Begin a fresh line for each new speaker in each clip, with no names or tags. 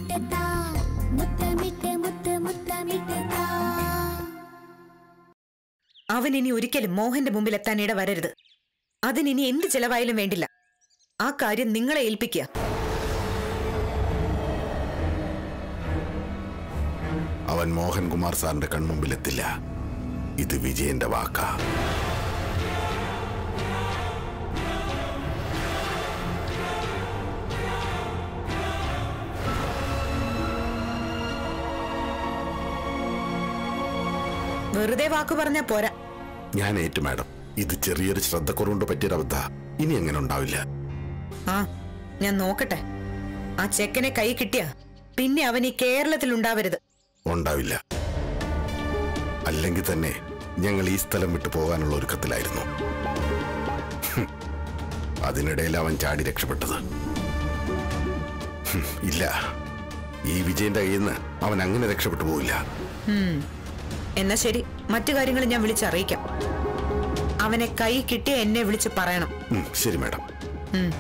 മുത്തമിട്ട് താ മുത്തമിട്ട് മുത്ത് മുത്തമിട്ട് താ
അവൻ ഇനി ഒരിക്കലും മോഹന്റെ മുമ്പിൽ എത്താൻ ഇട വരരുത് അതിനിനി എന്ത് ചെലവായാലും വേണ്ടില്ല ആ കാര്യം നിങ്ങളെ ഏൽപ്പിക്കുക
അവൻ മോഹൻകുമാർ സാറിന്റെ കൺമുമ്പിലെത്തില്ല ഇത് വിജയന്റെ വാക്കാ
വെറുതെ വാക്കു പറഞ്ഞാ പോരാ
ഞാൻ ഏറ്റു മാഡം ഇത് ചെറിയൊരു ശ്രദ്ധക്കുറവുകൊണ്ട് പറ്റിയൊരബദ്ധ ഇനി അങ്ങനെ ഉണ്ടാവില്ല
ആ ഞാൻ നോക്കട്ടെ ആ ചെക്കനെ കൈ കിട്ടിയ പിന്നെ അവൻ ഈ കേരളത്തിൽ ഉണ്ടാവരുത്
ഉണ്ടാവില്ല അല്ലെങ്കിൽ തന്നെ ഞങ്ങൾ ഈ സ്ഥലം വിട്ടു പോകാനുള്ള ഒരുക്കത്തിലായിരുന്നു ഹും. അതിനിടയിൽ അവൻ ചാടി രക്ഷപ്പെട്ടത് ഹും, ഇല്ല ഈ വിജയന്റെ കയ്യിൽ നിന്ന് അവൻ അങ്ങനെ രക്ഷപ്പെട്ടു പോവില്ല
എന്നാ ശരി മറ്റു കാര്യങ്ങൾ ഞാൻ വിളിച്ചറിയിക്കാം അവനെ കൈ കിട്ടിയ എന്നെ വിളിച്ച് പറയണം
ഉം, ശരി മാഡം
ഉം.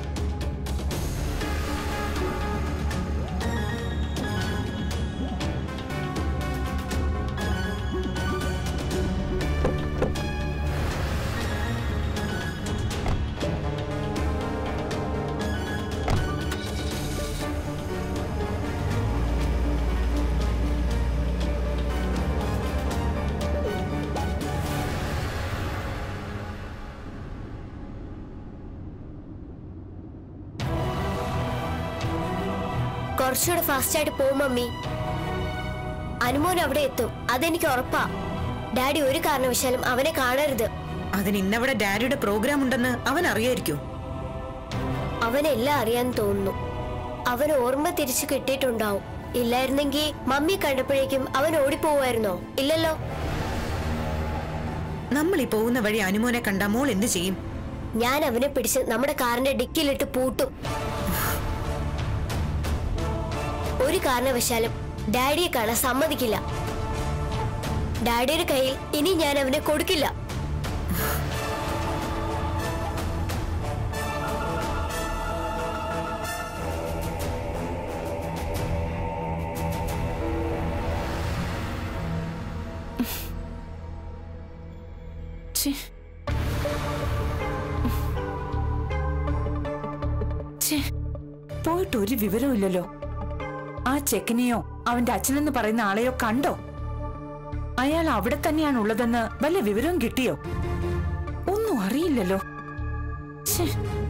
കുറച്ചുകൂടെ ഫാസ്റ്റ് ആയിട്ട് പോ മമ്മി അനുമോൻ അവിടെ എത്തും അതെനിക്ക് ഉറപ്പാ ഡാഡി ഒരു കാരണവശാലും അവനെ കാണരുത്
അതിന് ഇന്നവിടെ ഡാഡിയുടെ പ്രോഗ്രാം ഉണ്ടെന്ന് അവൻ അറിയായിരിക്കോ
അവനെല്ലാം അറിയാൻ തോന്നുന്നു അവൻ ഓർമ്മ തിരിച്ചു കിട്ടിയിട്ടുണ്ടാവും ഇല്ലായിരുന്നെങ്കിൽ മമ്മി കണ്ടപ്പോഴേക്കും അവൻ ഓടിപ്പോവായിരുന്നോ ഇല്ലല്ലോ
നമ്മൾ ഈ പോകുന്ന വഴി അനുമോനെ കണ്ട മോൾ എന്ത് ചെയ്യും
ഞാൻ അവനെ പിടിച്ച് നമ്മുടെ കാറിന്റെ ഡിക്കിലിട്ട് പൂട്ടും ഒരു കാരണവശാലും ഡാഡിയെ കാണാൻ സമ്മതിക്കില്ല ഡാഡിയുടെ കയ്യിൽ ഇനി ഞാൻ അവനെ കൊടുക്കില്ല
ഛെ. ഛെ, പോയിട്ട് ഒരു വിവരമില്ലല്ലോ ആ ചെക്കനെയോ അവന്റെ അച്ഛനെന്ന് പറയുന്ന ആളെയോ കണ്ടോ അയാൾ അവിടെ തന്നെയാണ് ഉള്ളതെന്ന് വല്ല വിവരവും കിട്ടിയോ ഒന്നും അറിയില്ലല്ലോ ഛെ.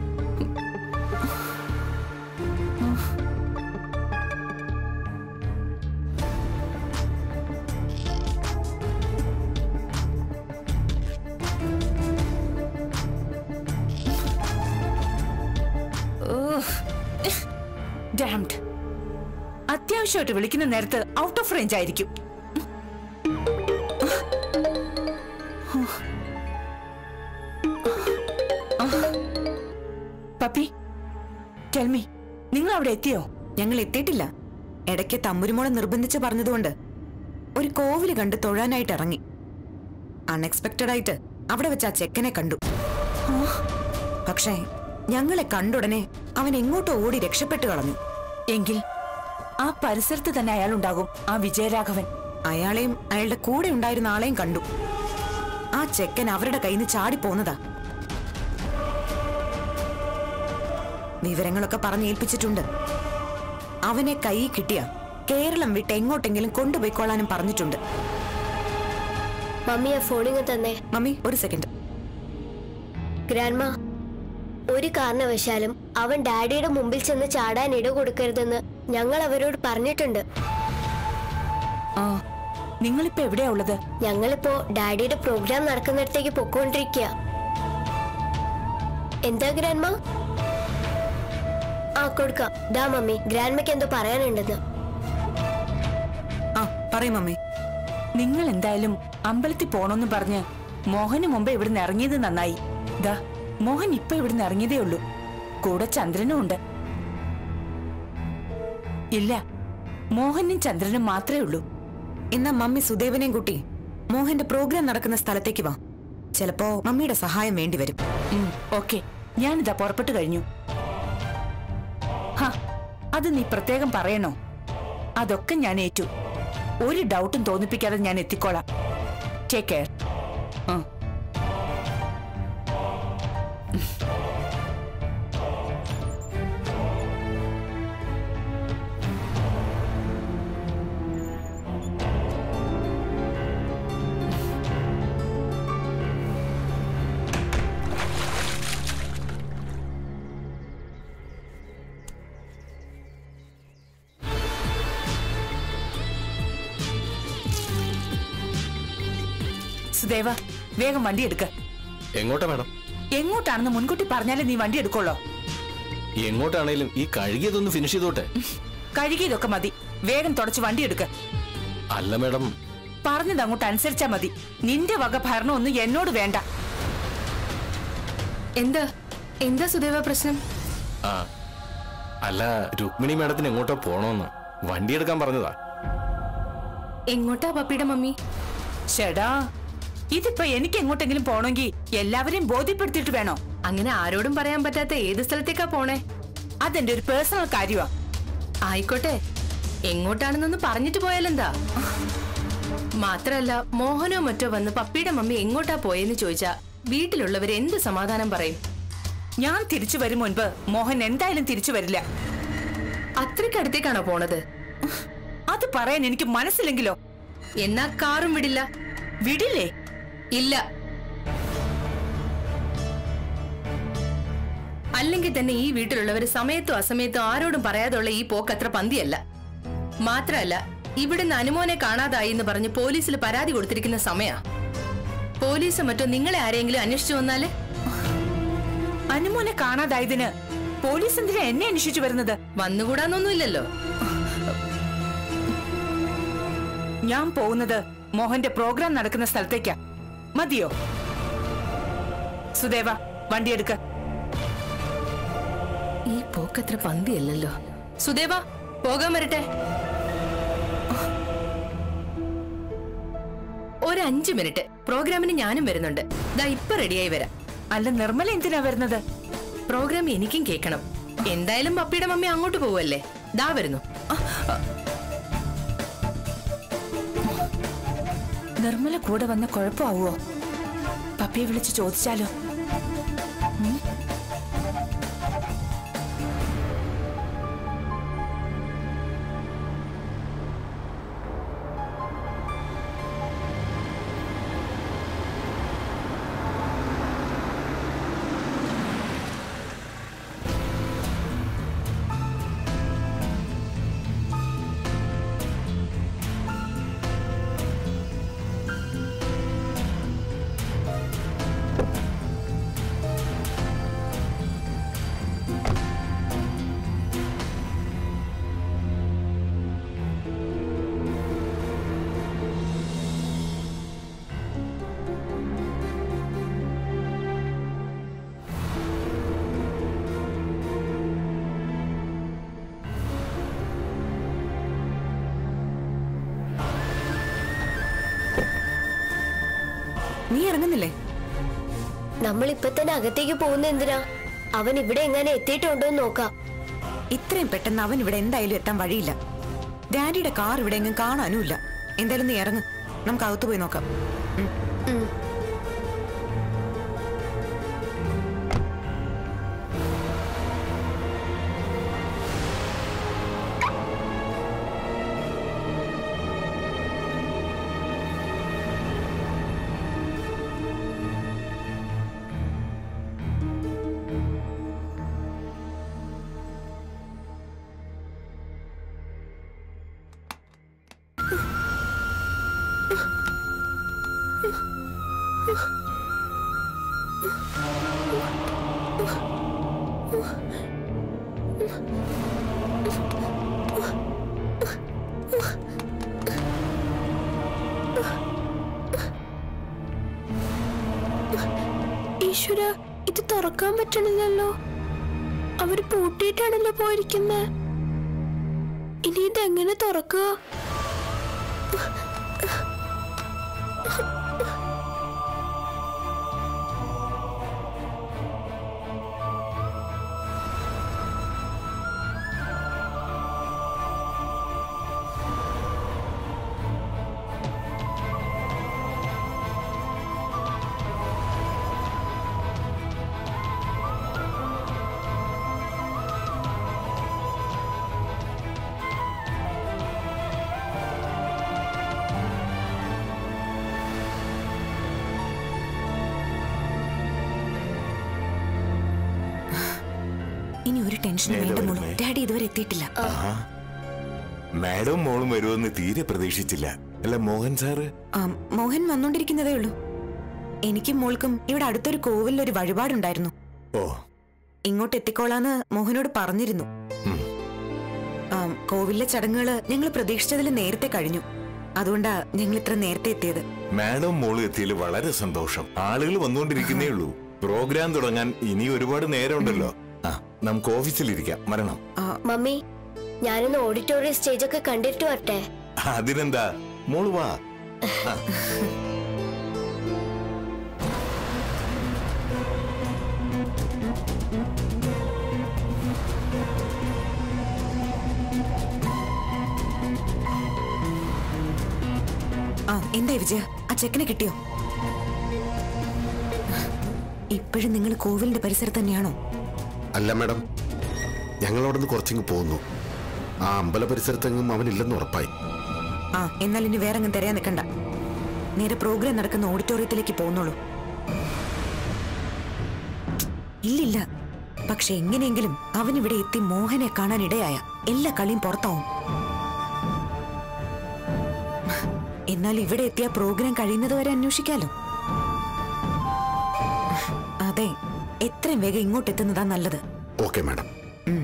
ഡാംഡ് അത്യാവശ്യമായിട്ട് വിളിക്കുന്ന നേരത്ത് ഔട്ട് ഓഫ് റേഞ്ച് ആയിരിക്കും പപ്പി ടെൽമി നിങ്ങൾ അവിടെ എത്തിയോ
ഞങ്ങൾ എത്തിയിട്ടില്ല ഇടയ്ക്ക് തമ്പുരുമോളെ നിർബന്ധിച്ച് പറഞ്ഞതുകൊണ്ട് ഒരു കോവില് കണ്ട് തൊഴാനായിട്ട് ഇറങ്ങി അൺഎക്സ്പെക്റ്റഡ് ആയിട്ട് അവിടെ വെച്ച് ആ ചെക്കനെ കണ്ടു പക്ഷേ ഞങ്ങളെ കണ്ടുടനെ അവൻ എങ്ങോട്ടോ ഓടി രക്ഷപ്പെട്ടു കളഞ്ഞു
എങ്കിൽ ആ പരിസരത്ത് തന്നെ അയാളുണ്ടാകും ആ വിജയരാഘവൻ
അയാളെയും അയാളുടെ കൂടെ ഉണ്ടായിരുന്ന ആളെയും കണ്ടു ആ ചെക്കൻ അവരുടെ കയ്യിൽ നിന്ന് ചാടിപ്പോന്നതാ വിവരങ്ങളൊക്കെ പറഞ്ഞേൽപ്പിച്ചിട്ടുണ്ട് അവനെ കൈ കിട്ടിയ കേരളം വിട്ട് എങ്ങോട്ടെങ്കിലും കൊണ്ടുപോയിക്കോളാനും പറഞ്ഞിട്ടുണ്ട്
മമ്മി ആ ഫോണിങ് തന്നെ
മമ്മി ഒരു സെക്കൻഡ്
ഗ്രാൻഡ്മ ഒരു കാരണവശാലും അവൻ ഡാഡിയുടെ മുമ്പിൽ ചെന്ന് ചാടാൻ ഇട കൊടുക്കരുതെന്ന് ഞങ്ങൾ അവരോട് പറഞ്ഞിട്ടുണ്ട്
ആ നിങ്ങളിപ്പോ എവിടെയാ ഉള്ളത്
ഞങ്ങളിപ്പോ ഡാഡിയുടെ പ്രോഗ്രാം നടക്കുന്നിടത്തേക്ക് പൊക്കോണ്ടിരിക്കുക എന്താ ഗ്രാൻഡ്മ ആ കൊടുക്കാം ദാ മമ്മി ഗ്രാൻഡ്മയ്ക്ക് എന്തോ പറയാനുണ്ടെന്ന്
ആ പറയും മമ്മി
നിങ്ങൾ എന്തായാലും അമ്പലത്തിൽ പോണോന്ന് പറഞ്ഞ് മോഹന് മുമ്പ് ഇവിടുന്ന് ഇറങ്ങിയത് നന്നായി ദാ മോഹൻ ഇപ്പൊ ഇവിടുന്ന് ഇറങ്ങിയതേ ഉള്ളൂ കൂടെ ചന്ദ്രനും ഉണ്ട് ഇല്ല മോഹനും ചന്ദ്രനും മാത്രമേ ഉള്ളൂ
എന്നാ മമ്മി സുദേവനെയും കൂട്ടി മോഹന്റെ പ്രോഗ്രാം നടക്കുന്ന സ്ഥലത്തേക്ക് വാ ചിലപ്പോ മമ്മിയുടെ സഹായം വേണ്ടിവരും
ഉം, ഓക്കെ ഞാനിതാ പുറപ്പെട്ടു കഴിഞ്ഞു ഹ, അത് നീ പ്രത്യേകം പറയണോ അതൊക്കെ ഞാൻ ഏറ്റു ഒരു ഡൗട്ടും തോന്നിപ്പിക്കാതെ ഞാൻ എത്തിക്കോളാം ടേക്ക് കെയർ സുദേവ വേഗം വണ്ടി എടുക്ക
എങ്ങോട്ടാ മാഡം
എങ്ങോട്ടാണെന്ന് മുൻകൂട്ടി പറഞ്ഞാലേ നീ വണ്ടി എടുക്കുള്ളോ
എങ്ങോട്ടാണേലും ഈ കഴുകിയതൊന്ന് ഫിനിഷ് ചെയ്തോട്ടെ
കഴുകിയതൊക്കെ മതി വേഗം തുടച്ച് വണ്ടി എടുക്ക
അല്ല മാഡം
പറഞ്ഞത് അങ്ങോട്ട് അനുസരിച്ചാ മതി നിന്റെ വക ഭരണമൊന്നും എന്നോട് വേണ്ട
എന്താ എന്താ സുദേവ പ്രശ്നം
ആ അല്ല രുക്മിണി മാഡത്തിന് എങ്ങോട്ടോ പോണോന്ന് വണ്ടി എടുക്കാൻ പറഞ്ഞതാ
എങ്ങോട്ടാ പപ്പിയുടെ മമ്മി
ഷെടാ ഇതിപ്പോ എനിക്ക് എങ്ങോട്ടെങ്കിലും പോണെങ്കിൽ എല്ലാവരെയും ബോധ്യപ്പെടുത്തിയിട്ട് വേണോ
അങ്ങനെ ആരോടും പറയാൻ പറ്റാത്ത ഏത് സ്ഥലത്തേക്കാ പോണേ
അതെന്റെ ഒരു പേഴ്സണൽ കാര്യമാ
ആയിക്കോട്ടെ എങ്ങോട്ടാണെന്നൊന്ന് പറഞ്ഞിട്ട് പോയാലെന്താ മാത്രല്ല മോഹനോ മറ്റോ വന്ന് പപ്പിയുടെ മമ്മി എങ്ങോട്ടാ പോയെന്ന് ചോദിച്ചാ വീട്ടിലുള്ളവർ എന്ത് സമാധാനം പറയും
ഞാൻ തിരിച്ചു വരും മുൻപ് മോഹൻ എന്തായാലും തിരിച്ചു വരില്ല
അത്രയ്ക്കടുത്തേക്കാണോ പോണത്
അത് പറയാൻ എനിക്ക് മനസ്സില്ലെങ്കിലോ
എന്നാ കാറും വിടില്ല
വിടില്ലേ
ഇല്ല അല്ലെങ്കിൽ തന്നെ ഈ വീട്ടിലുള്ളവർ സമയത്തും അസമയത്തും ആരോടും പറയാതുള്ള ഈ പോക്ക് അത്ര പന്തിയല്ല മാത്രല്ല ഇവിടുന്ന് അനുമോനെ കാണാതായി എന്ന് പറഞ്ഞ് പോലീസിൽ പരാതി കൊടുത്തിരിക്കുന്ന സമയാ പോലീസ് മറ്റോ നിങ്ങളെ ആരെങ്കിലും അന്വേഷിച്ചു വന്നാല്
അനുമോനെ കാണാതായതിന് പോലീസ് എന്തിനാ എന്നെ അന്വേഷിച്ചു വരുന്നത്
വന്നുകൂടാന്നൊന്നുമില്ലല്ലോ
ഞാൻ പോകുന്നത് മോഹന്റെ പ്രോഗ്രാം നടക്കുന്ന സ്ഥലത്തേക്കാ മതിയോ സുദേവ വണ്ടി എടുക്ക
ഈ പോക്കത്ര പന്തിയല്ലല്ലോ സുദേവ പോകാൻ വരട്ടെ ഒരു അഞ്ചു മിനിറ്റ് പ്രോഗ്രാമിന് ഞാനും വരുന്നുണ്ട് ദാ ഇപ്പൊ റെഡിയായി വരാം
അല്ല നിർമ്മല എന്തിനാ വരുന്നത്
പ്രോഗ്രാം എനിക്കും കേൾക്കണം എന്തായാലും പപ്പിയുടെ മമ്മി അങ്ങോട്ട് പോവല്ലേ ദാ വരുന്നു
നിർമ്മല കൂടെ വന്ന കുഴപ്പമാവോ പപ്പിയെ വിളിച്ച് ചോദിച്ചാലോ
നീ ഇറങ്ങുന്നില്ലേ
നമ്മൾ ഇപ്പൊ തന്നെ അകത്തേക്ക് പോകുന്ന എന്തിനാ അവൻ ഇവിടെ എങ്ങനെ എത്തിയിട്ടുണ്ടോ എന്ന് നോക്കാം
ഇത്രയും പെട്ടെന്ന് അവൻ ഇവിടെ എന്തായാലും എത്താൻ വഴിയില്ല ഡാഡിയുടെ കാർ ഇവിടെ എങ്ങും കാണാനുമില്ല എന്തായാലും നീ ഇറങ്ങ് നമുക്ക് അകത്ത് പോയി നോക്കാം ഉം.
ഈശ്വര ഇത് തുറക്കാൻ പറ്റണില്ലല്ലോ അവര് പൂട്ടിയിട്ടാണല്ലോ പോയിരിക്കുന്നത് ഇനി ഇതെങ്ങനെ തുറക്കുക
ടെൻഷൻ
നേരെ
വേണ്ട മോളൂ
വരുന്നേ.
ഡാഡി ഇതുവരെ എത്തിയിട്ടില്ല
ആഹാ. മാഡം മോളും വരുമെന്ന് തീരെ പ്രതീക്ഷിച്ചില്ല അല്ല മോഹൻ സാറ്
ആ, മോഹൻ വന്നോണ്ടിരിക്കുന്നതേ ഉള്ളൂ എനിക്കും മോൾക്കും ഇവിടെ അടുത്തൊരു കോവിലിൽ ഒരു വഴിപാടുണ്ടായിരുന്നു
ഓ
ഇങ്ങോട്ട് എത്തിക്കോളാന്ന് മോഹനോട് പറഞ്ഞിരുന്നു
ഉം.
ആ, കോവിലിലെ ചടങ്ങുകള് ഞങ്ങൾ പ്രതീക്ഷിച്ചതിൽ നേരത്തെ കഴിഞ്ഞു അതുകൊണ്ടാ ഞങ്ങൾ ഇത്ര നേരത്തെ എത്തിയത്
മാഡം മോളും എത്തിയതിൽ വളരെ സന്തോഷം ആളുകൾ വന്നുകൊണ്ടിരിക്കുന്നേ ഉള്ളൂ പ്രോഗ്രാം തുടങ്ങാൻ ഇനി ഒരുപാട് നേരമുണ്ടല്ലോ ആ നമുക്ക് ഓഫീസിലിരിക്കാം മരണം
മമ്മി ഞാനൊന്ന് ഓഡിറ്റോറിയം സ്റ്റേജൊക്കെ കണ്ടിട്ട് വരട്ടെ
അതിനെന്താ മോള് വാ ആ.
ആ എന്തായി വിജയ ആ ചെക്കനെ കിട്ടിയോ ഇപ്പോഴും നിങ്ങൾ കോവിലിന്റെ പരിസരത്ത് തന്നെയാണോ
അല്ല മാഡം ഞങ്ങൾ അവിടെ നിന്ന് കുറച്ചിങ്ങ് പോകുന്നു ആ അമ്പല പരിസരത്തെങ്ങും അവനില്ലെന്ന് ഉറപ്പായി
ആ എന്നാൽ ഇനി വേറെ അങ്ങ് തിരയാൻ നിൽക്കണ്ട നേരെ പ്രോഗ്രാം നടക്കുന്ന ഓഡിറ്റോറിയത്തിലേക്ക് പോകുന്നുള്ളൂ ഇല്ലില്ല പക്ഷെ എങ്ങനെയെങ്കിലും അവൻ ഇവിടെ എത്തി മോഹനെ കാണാൻ ഇടയായ എല്ലാ കളിയും പുറത്താവും എന്നാൽ ഇവിടെ എത്തിയ പ്രോഗ്രാം കഴിയുന്നത് വരെ അന്വേഷിക്കാലോ അതെ എത്രയും വേഗം ഇങ്ങോട്ട് എത്തുന്നതാ നല്ലത്
ഓക്കെ മാഡം
ഉം.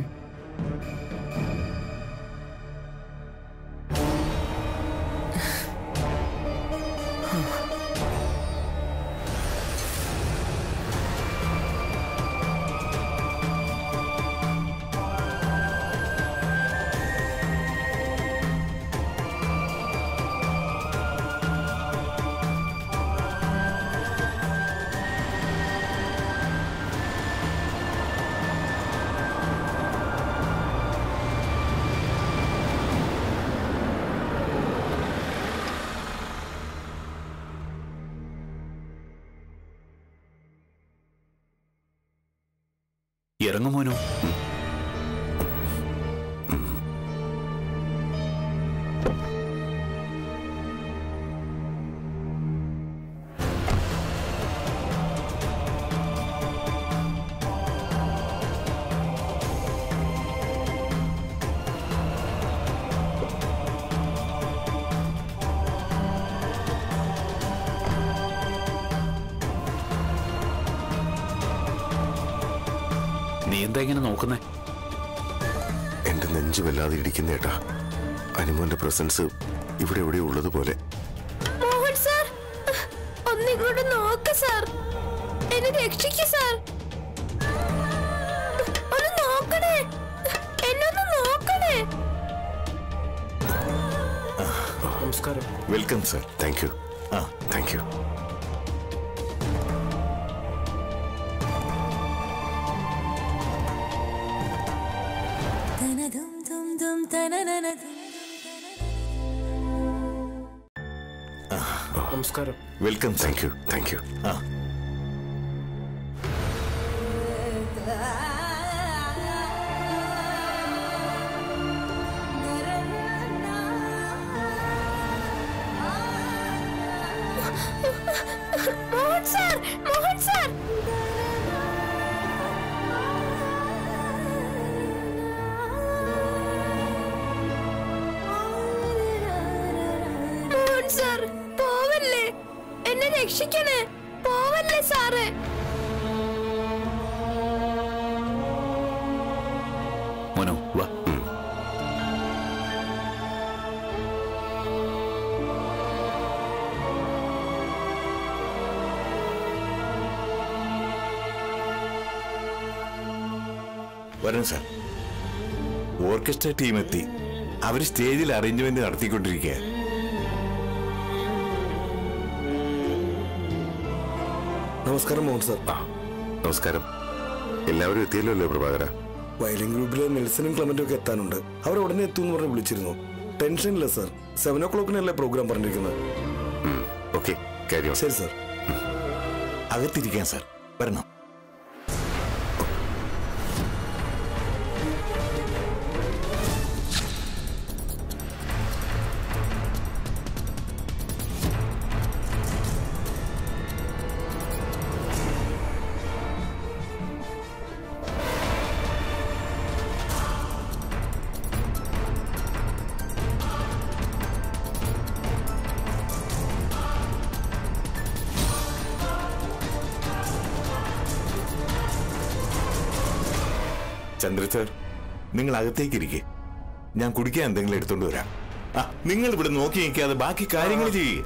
ഇറങ്ങുമോനോ നീ എന്താ ഇങ്ങനെ നോക്കുന്നേ
എന്റെ നെഞ്ചു വല്ലാതെ ഇടിക്കുന്നേട്ടാ അനുമോന്റെ പ്രസൻസ് ഇവിടെ എവിടെ ഉള്ളതുപോലെ
മോഹൻ സാർ ഒന്നിങ്ങോട്ട് നോക്ക് സാർ എന്നെ രക്ഷിക്ക സാർ ഒന്ന് നോക്കണേ എന്നൊന്ന് നോക്കണേ
നമസ്കാരം വെൽക്കം സർ
താങ്ക് യു
ആ
താങ്ക് യു
നമസ്കാരം welcome
thank you thank you
ആ
Mohan sir Mohan sir Mohan sir പോവല്ലേ എന്നെ രക്ഷിക്കണേ പോവല്ലേ സാറ്
മോനോ വാ
വരും സാർ ഓർക്കസ്ട്ര ടീം എത്തി അവർ സ്റ്റേജിൽ അറേഞ്ച്മെന്റ് നടത്തിക്കൊണ്ടിരിക്കുക
നമസ്കാരം മോഹൻ സാർ
ആ നമസ്കാരം എല്ലാവരും എത്തിയല്ലോ അല്ലേ പ്രഭാകര
വയലിൻ ഗ്രൂപ്പിലെ നെൽസനും ക്ലമന്റും ഒക്കെ എത്താനുണ്ട് അവർ ഉടനെ എത്തുമെന്ന് പറഞ്ഞ് വിളിച്ചിരുന്നു ടെൻഷനില്ല സാർ സെവൻ ഓ ക്ലോക്കിനല്ലേ പ്രോഗ്രാം പറഞ്ഞിരിക്കുന്നത്
ഓക്കെ കാര്യം
ശരി സാർ
അകത്തിരിക്കാൻ സാർ വരണം ചന്ദ്ര സർ നിങ്ങൾ അകത്തേക്ക് ഇരിക്കെ ഞാൻ കുടിക്കാൻ എന്തെങ്കിലും എടുത്തോണ്ട് വരാം ആ നിങ്ങൾ ഇവിടെ നോക്കി നിൽക്കാതെ ബാക്കി കാര്യങ്ങൾ ചെയ്യേ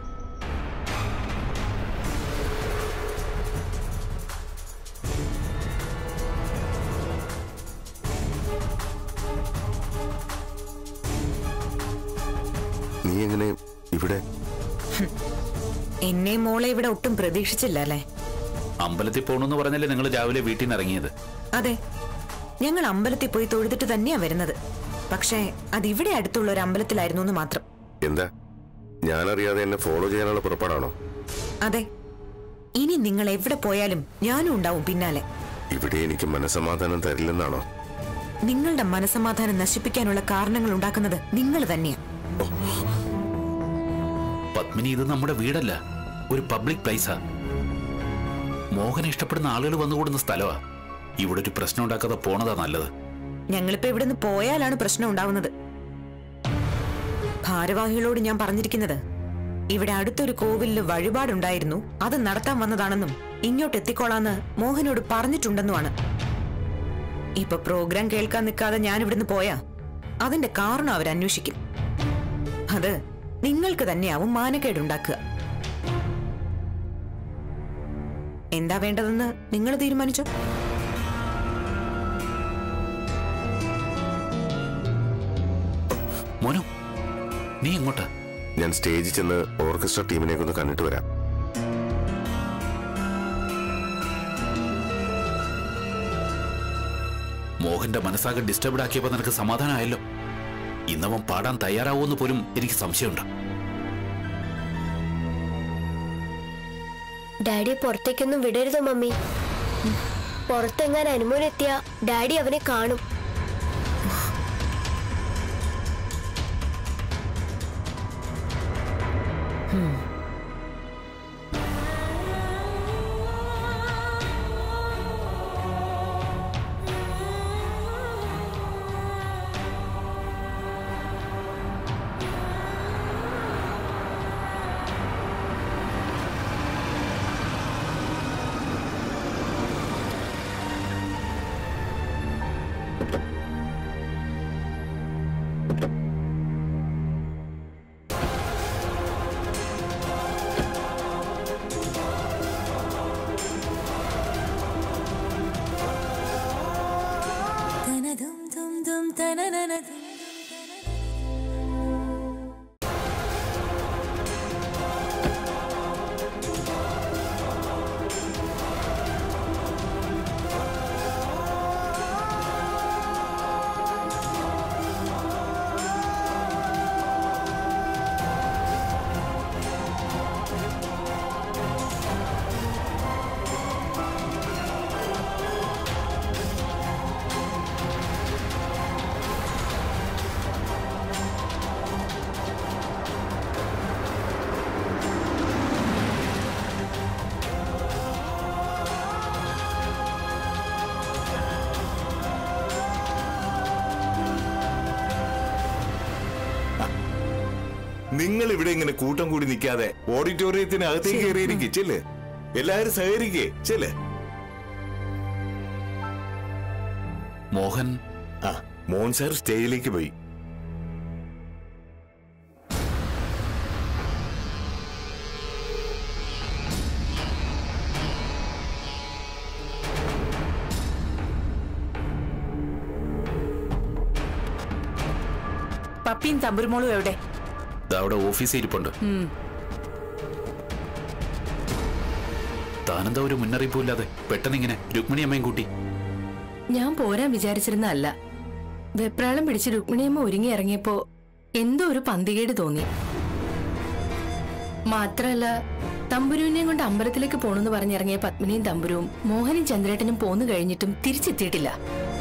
നീ എങ്ങനെ ഇവിടെ
എന്നെ മോളെ ഇവിടെ ഒട്ടും പ്രതീക്ഷിച്ചില്ല അല്ലേ
അമ്പലത്തിൽ പോകണമെന്ന് പറഞ്ഞല്ലേ നിങ്ങൾ രാവിലെ വീട്ടിൽ നിന്ന് ഇറങ്ങിയത്
അതെ ഞങ്ങൾ അമ്പലത്തിൽ പോയി തൊഴുതിട്ട് തന്നെയാ വരുന്നത് പക്ഷേ അത് ഇവിടെ അടുത്തുള്ള ഒരു അമ്പലത്തിലായിരുന്നു എന്ന് മാത്രം
എന്താ ഞാനറിയാതെ എന്നെ ഫോളോ ചെയ്യാനുള്ള പുറപ്പാടാണോ
അതെ ഇനി നിങ്ങൾ എവിടെ പോയാലും ഞാനും ഉണ്ടാവും പിന്നാലെ
ഇവിടെ എനിക്ക് മനസമാധാനം തരില്ലെന്നാണോ
നിങ്ങളുടെ മനസമാധാനം നശിപ്പിക്കാനുള്ള കാരണങ്ങൾ ഉണ്ടാക്കുന്നത് നിങ്ങൾ തന്നെയാ
പത്മിനി ഇത് നമ്മുടെ വീടല്ല ഒരു പബ്ലിക് പ്ലേസാ മോഹനെ ഇഷ്ടപ്പെടുന്ന ആളുകൾ വന്നുകൂടുന്ന സ്ഥലമാ ഇവിടെ ഒരു പ്രശ്നം ഉണ്ടാക്കാതെ പോണതാ നല്ലത്
ഞങ്ങളിപ്പോ ഇവിടെ നിന്ന് പോയാലാണ് പ്രശ്നം ഉണ്ടാവുന്നത് ഭാരവാഹികളോട് ഞാൻ പറഞ്ഞിരിക്കുന്നത് ഇവിടെ അടുത്തൊരു കോവിലില് വഴിപാടുണ്ടായിരുന്നു അത് നടത്താൻ വന്നതാണെന്നും ഇങ്ങോട്ട് എത്തിക്കോളാന്ന് മോഹനോട് പറഞ്ഞിട്ടുണ്ടെന്നുമാണ് ഇപ്പൊ പ്രോഗ്രാം കേൾക്കാൻ നിൽക്കാതെ ഞാൻ ഇവിടുന്ന് പോയാ അതിന്റെ കാരണം അവർ അന്വേഷിക്കും അത് നിങ്ങൾക്ക് തന്നെയാവും മാനക്കേടുണ്ടാക്കുക എന്താ വേണ്ടതെന്ന് നിങ്ങൾ തീരുമാനിച്ചോ
മോനു നീ എങ്ങോട്ടാ
ഞാൻ സ്റ്റേജിൽ ചെന്ന് ഓർക്കസ്ട്ര ടീമിനെ ഒന്ന് കണ്ടിട്ട് വരാം
മോഹന്റെ മനസ്സാകെ ഡിസ്റ്റർബ്ഡ് ആക്കിയപ്പോ നിനക്ക് സമാധാനമായല്ലോ ഇന്നവൻ പാടാൻ തയ്യാറാവുമെന്ന് പോലും എനിക്ക് സംശയമുണ്ട്
ഡാഡിയെ പുറത്തേക്കൊന്നും വിടരുതോ മമ്മി പുറത്തെങ്ങാൻ അനുമോനെത്തിയ ഡാഡി അവനെ കാണും
നിങ്ങൾ ഇവിടെ ഇങ്ങനെ കൂട്ടം കൂടി നിൽക്കാതെ ഓഡിറ്റോറിയത്തിന് അകത്തേക്ക് കയറിയിരിക്കെ ചെല്ല് എല്ലാവരും സഹകരിക്കേ ചെല്ല്
മോഹൻ
ആ മോൻ സാർ സ്റ്റേജിലേക്ക് പോയി
പപ്പിയും തമ്പുരുമോളും എവിടെ
ദാ അവിടെ ഓഫീസിൽ ഇരിപ്പുണ്ട്
ഉം.
താനെന്താ ഒരു മുന്നറിയിപ്പുമില്ലാതെ പെട്ടെന്ന് ഇങ്ങനെ രുക്മിണി അമ്മയും കൂട്ടി
ഞാൻ പോരാൻ വിചാരിച്ചിരുന്ന അല്ല വെപ്രാളം പിടിച്ച് രുക്മിണിയമ്മ ഒരുങ്ങി ഇറങ്ങിയപ്പോ എന്തോ ഒരു പന്തികേട് തോന്നി മാത്രല്ല തമ്പുരുവിനെയും കൊണ്ട് അമ്പലത്തിലേക്ക് പോണെന്ന് പറഞ്ഞിറങ്ങിയ പത്മിനിയും തമ്പുരുവും മോഹനും ചന്ദ്രേട്ടനും പോന്നു കഴിഞ്ഞിട്ടും തിരിച്ചെത്തിയിട്ടില്ല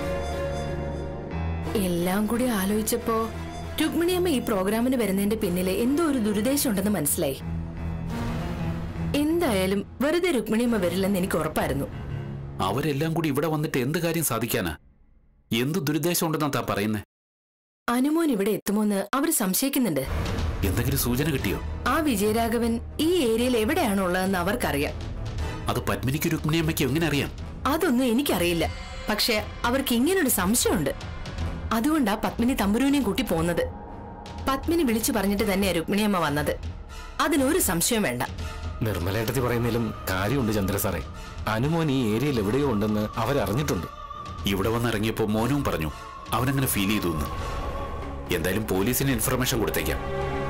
എല്ലാം കൂടി ആലോചിച്ചപ്പോ രുക്മിണിയമ്മ ഈ പ്രോഗ്രാമിന് വരുന്നതിന്റെ പിന്നിലെ എന്തോ ഒരു ദുരുദ്ദേശം ഉണ്ടെന്ന് മനസ്സിലായി എന്തായാലും വെറുതെ രുക്മിണിയമ്മ വരില്ലെന്ന് എനിക്ക് ഉറപ്പായിരുന്നു
അവരെല്ലാം കൂടി ഇവിടെ വന്നിട്ട് എന്ത് കാര്യം സാധിക്കാനാ എന്ത് ദുരുദ്ദേശം ഉണ്ടെന്നാ താ പറയുന്നേ
അനുമോൻ ഇവിടെ എത്തുമോന്ന് അവർ സംശയിക്കുന്നുണ്ട്
എന്തെങ്കിലും സൂചന കിട്ടിയോ
ആ വിജയരാഘവൻ ഈ ഏരിയയിൽ എവിടെയാണ് ഉള്ളതെന്ന് അവർക്കറിയാം
അത് പത്മിനിക്ക് രുക്മിണി അമ്മയ്ക്ക് എങ്ങനെ അറിയാം
അതൊന്നും എനിക്കറിയില്ല പക്ഷെ അവർക്ക് ഇങ്ങനൊരു സംശയമുണ്ട് അതുകൊണ്ടാ പത്മിനി തമ്പുരുവിനെയും കൂട്ടി പോകുന്നത് പത്മിനി വിളിച്ചു പറഞ്ഞിട്ട് തന്നെയാ രുക്മിണിയമ്മ വന്നത് അതിനൊരു സംശയം വേണ്ട
നിർമ്മലേട്ടത്തി പറയുന്നതിലും കാര്യമുണ്ട് ചന്ദ്ര സാറേ അനുമോൻ ഈ ഏരിയയിൽ എവിടെയോ ഉണ്ടെന്ന് അവരറിഞ്ഞിട്ടുണ്ട്
ഇവിടെ വന്നിറങ്ങിയപ്പോൾ മോനും പറഞ്ഞു അവനങ്ങനെ ഫീൽ ചെയ്തു എന്ന് എന്തായാലും പോലീസിന് ഇൻഫർമേഷൻ കൊടുത്തേക്കാം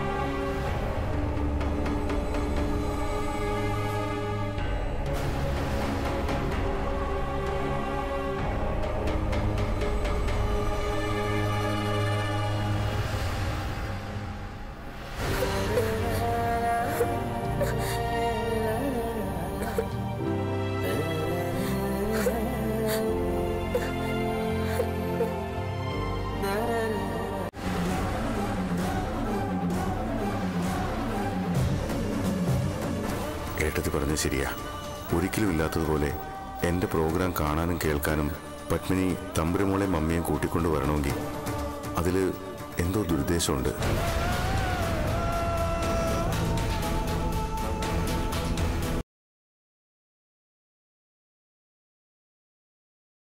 ഏട്ടത്തി പറഞ്ഞത് ശരിയാ ഒരിക്കലും ഇല്ലാത്തതുപോലെ എന്റെ പ്രോഗ്രാം കാണാനും കേൾക്കാനും പത്മിനി തമ്പുരുമോളെ മമ്മിയും കൂട്ടിക്കൊണ്ട് വരണമെങ്കിൽ അതിൽ എന്തോ ദുരുദ്ദേശമുണ്ട്